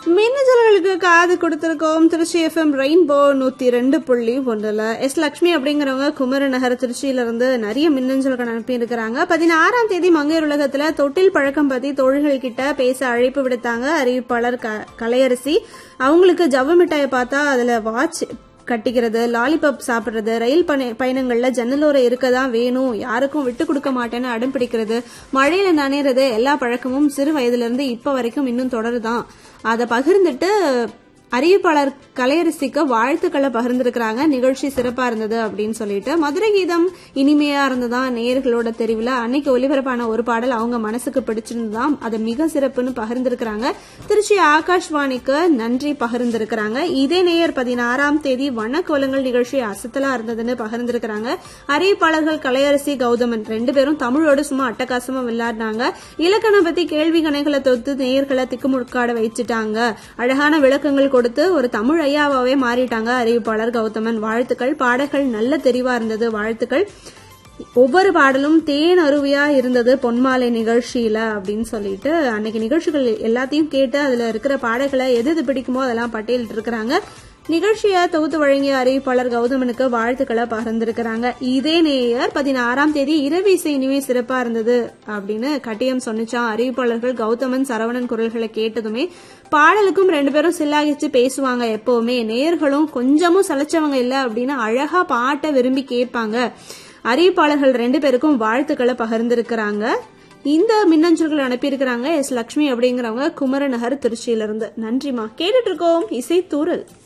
மின்னஞ்சல்களுக்கு காது கொடுத்திருக்கோம் Trichy FM rainbow நூத்தி ரெண்டு புள்ளி ஒன்றுல எஸ் லட்சுமி அப்படிங்கிறவங்க குமர நகர் திருச்சியில இருந்து நிறைய மின்னஞ்சல்கள் அனுப்பி இருக்கிறாங்க பதினாறாம் தேதி மங்கையர் உலகத்துல தொட்டில் பழக்கம் பத்தி தோழிகள் கிட்ட பேச அழைப்பு விடுத்தாங்க அறிவிப்பாளர் க- கலையரசி அவங்களுக்கு ஜவ்வு மிட்டாயை பார்த்தா அதுல வாட்ச் கட்டிக்கிறது லாலிபப் சாப்பிடுறது ரயில் பண- பயணங்கள்ல ஜன்னலோர இருக்கதான் வேணும் யாருக்கும் விட்டு கொடுக்க மாட்டேன்னு அடம் பிடிக்கிறது மழையில நனைறது எல்லா பழக்கமும் சிறு வயதுல இருந்து இப்ப வரைக்கும் இன்னும் தொடருதான் அதை பகிர்ந்துட்டு அறிவிப்பாளர் கலையரசிக்கு வாழ்த்துக்களை பகிர்ந்திருக்கிறாங்க நிகழ்ச்சி சிறப்பா இருந்தது அப்படின்னு சொல்லிட்டு மதுரை கீதம் இனிமையா இருந்ததா நேயர்களோட தெரிவுல அன்னைக்கு ஒலிபரப்பான ஒரு பாடல் அவங்க மனசுக்கு பிடிச்சிருந்ததாம் அது மிக சிறப்புன்னு பகிர்ந்திருக்கிறாங்க திருச்சி ஆகாஷ்வாணிக்கு நன்றி பகிர்ந்திருக்கிறாங்க இதே நேயர் பதினாறாம் தேதி வண்ணக்கோலங்கள் நிகழ்ச்சி அசத்தலா இருந்ததுன்னு பகிர்ந்திருக்கிறாங்க அறிவிப்பாளர்கள் கலையரசி கௌதமன் ரெண்டு பேரும் தமிழோடு சும்மா அட்டகாசமா விளையாடினாங்க இலக்கணம் பத்தி கேள்வி கணைகளை தொத்து நேயர்களை திக்குமுழுக்காட வச்சுட்டாங்க அழகான விளக்கங்கள் கொடுத்து ஒரு தமிழ் ஐயாவாவே மாறிட்டாங்க அறிவிப்பாளர் கௌதமன் வாழ்த்துக்கள் பாடல்கள் நல்ல தெரிவா இருந்தது வாழ்த்துக்கள் ஒவ்வொரு பாடலும் தேன் அருவியா இருந்தது பொன்மாலை நிகழ்ச்சியில அப்படின்னு சொல்லிட்டு அன்னைக்கு நிகழ்ச்சிகள் எல்லாத்தையும் கேட்டு அதுல இருக்கிற பாடல்களை எது எது பிடிக்குமோ அதெல்லாம் பட்டியலிட்டு இருக்கிறாங்க நிகழ்ச்சியை தொகுத்து வழங்கிய அறிவிப்பாளர் கௌதமனுக்கு வாழ்த்துக்களை பகிர்ந்திருக்கிறாங்க இதே நேயர் பதினாறாம் தேதி இரவு இசை இனிமே சிறப்பா இருந்தது அப்படின்னு கட்டியம் சொன்னிச்சான் அறிவிப்பாளர்கள் கௌதமன் சரவணன் குரல்களை கேட்டதுமே பாடலுக்கும் ரெண்டு பேரும் சில்லாகிச்சு பேசுவாங்க எப்பவுமே நேயர்களும் கொஞ்சமும் சலைச்சவங்க இல்ல அப்படின்னு அழகா பாட்டை விரும்பி கேட்பாங்க அறிவிப்பாளர்கள் ரெண்டு பேருக்கும் வாழ்த்துக்களை பகிர்ந்திருக்கிறாங்க இந்த மின்னஞ்சல்கள் அனுப்பியிருக்கிறாங்க எஸ் லக்ஷ்மி அப்படிங்கிறவங்க குமரநகர் திருச்சியிலிருந்து நன்றிமா கேட்டுட்டு இருக்கோம் இசை தூரல்